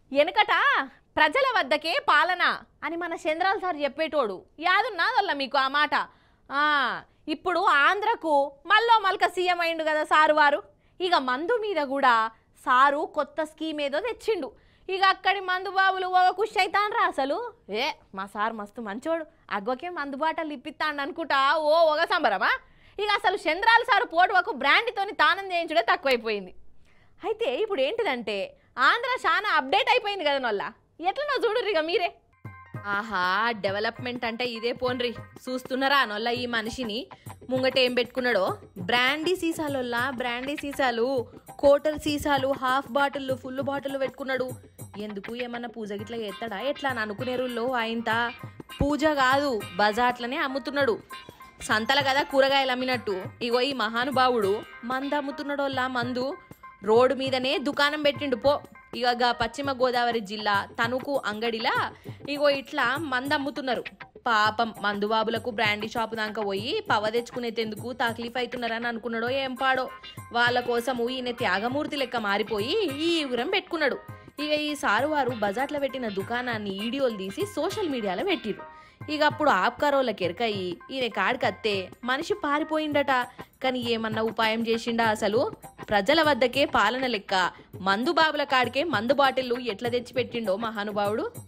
వెనకట ప్రజల వద్దకే పాలన అని మన చంద్రాల్ సార్ చెప్పేటోడు యాదున్నాదల్లా మీకు ఆ మాట ఆ, ఇప్పుడు ఆంధ్రకు మల్లో మల్క సీఎం అయిండు కదా సారు వారు ఇక మందు మీద కూడా సారు కొత్త స్కీమ్ ఏదో తెచ్చిండు ఇక అక్కడి మందు బాబులు ఒక కుష్ అవుతాన్రా అసలు ఏ మా సార్ మస్తు మంచోడు అగ్గోకే మందు బాటలు ఇప్పిస్తాడు అనుకుంటా ఓ ఒక సంబరమా ఇక అసలు చంద్రాల సారు పోటువకు బ్రాండ్తోని తానం చేయించడే తక్కువైపోయింది అయితే ఇప్పుడు ఏంటిదంటే ఆంధ్ర చాలా అప్డేట్ అయిపోయింది కదా నొల్ల ఎట్లనో చూడుర్రి ఇక మీరే ఆహా డెవలప్మెంట్ అంటే ఇదే పోన్రి చూస్తున్నారా నొల్ల ఈ మనిషిని ముంగట ఏం పెట్టుకున్నాడో బ్రాండీ సీసాలొల్లా బ్రాండీ సీసాలు కోటర్ సీసాలు హాఫ్ బాటిల్ ఫుల్ బాటిల్ పెట్టుకున్నాడు ఎందుకు ఏమన్నా పూజ గిట్లా చేస్తాడా ఎట్లా అని అనుకునే రూల్లో ఆయంత పూజ కాదు బజార్లనే అమ్ముతున్నాడు సంతల కదా కూరగాయలు అమ్మినట్టు ఇగో ఈ మహానుభావుడు మందు అమ్ముతున్నాడోల్లా మందు రోడ్డు మీదనే దుకాణం పెట్టిండు పో ఇక గా పశ్చిమ గోదావరి జిల్లా తణుకు అంగడిలా ఇగో ఇట్లా మందు అమ్ముతున్నారు పాపం మందుబాబులకు బ్రాండీ షాపు దాకా పోయి పవ తెచ్చుకునేందుకు తక్లీఫ్ అవుతున్నారని అనుకున్నాడో ఏం పాడో వాళ్ళ కోసము ఈయన త్యాగమూర్తి లెక్క మారిపోయి ఈ ఉరం పెట్టుకున్నాడు ఇక ఈ సారు వారు బజార్లో పెట్టిన దుకాణాన్ని వీడియోలు తీసి సోషల్ మీడియాలో పెట్టిరు ఇక అప్పుడు ఆప్కారోళ్ళకి ఎరకయి ఈయన కాడికత్తే మనిషి పారిపోయిండట కానీ ఏమన్నా ఉపాయం చేసిండా అసలు ప్రజల వద్దకే పాలన లెక్క మందు బాబుల కాడికే మందు బాటిల్లు ఎట్లా తెచ్చిపెట్టిండో మహానుభావుడు